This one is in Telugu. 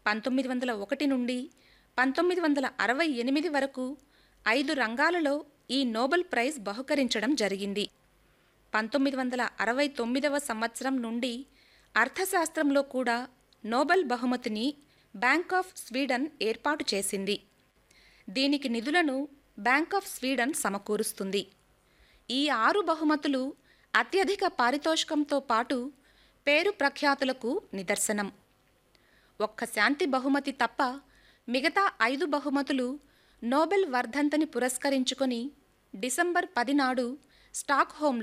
పంతొమ్మిది వందల ఒకటి నుండి పంతొమ్మిది వందల అరవై ఎనిమిది వరకు ఐదు రంగాలలో ఈ నోబెల్ ప్రైజ్ బహుకరించడం జరిగింది పంతొమ్మిది వందల అరవై తొమ్మిదవ సంవత్సరం నుండి అర్థశాస్త్రంలో కూడా నోబెల్ బహుమతిని బ్యాంక్ ఆఫ్ స్వీడన్ ఏర్పాటు చేసింది దీనికి నిధులను బ్యాంక్ ఆఫ్ స్వీడన్ సమకూరుస్తుంది ఈ ఆరు బహుమతులు అత్యధిక పారితోషికంతో పాటు పేరు ప్రఖ్యాతులకు నిదర్శనం ఒక్క శాంతి బహుమతి తప్ప మిగతా ఐదు బహుమతులు నోబెల్ వర్ధంతిని పురస్కరించుకొని డిసెంబర్ పది నాడు స్టాక్హోమ్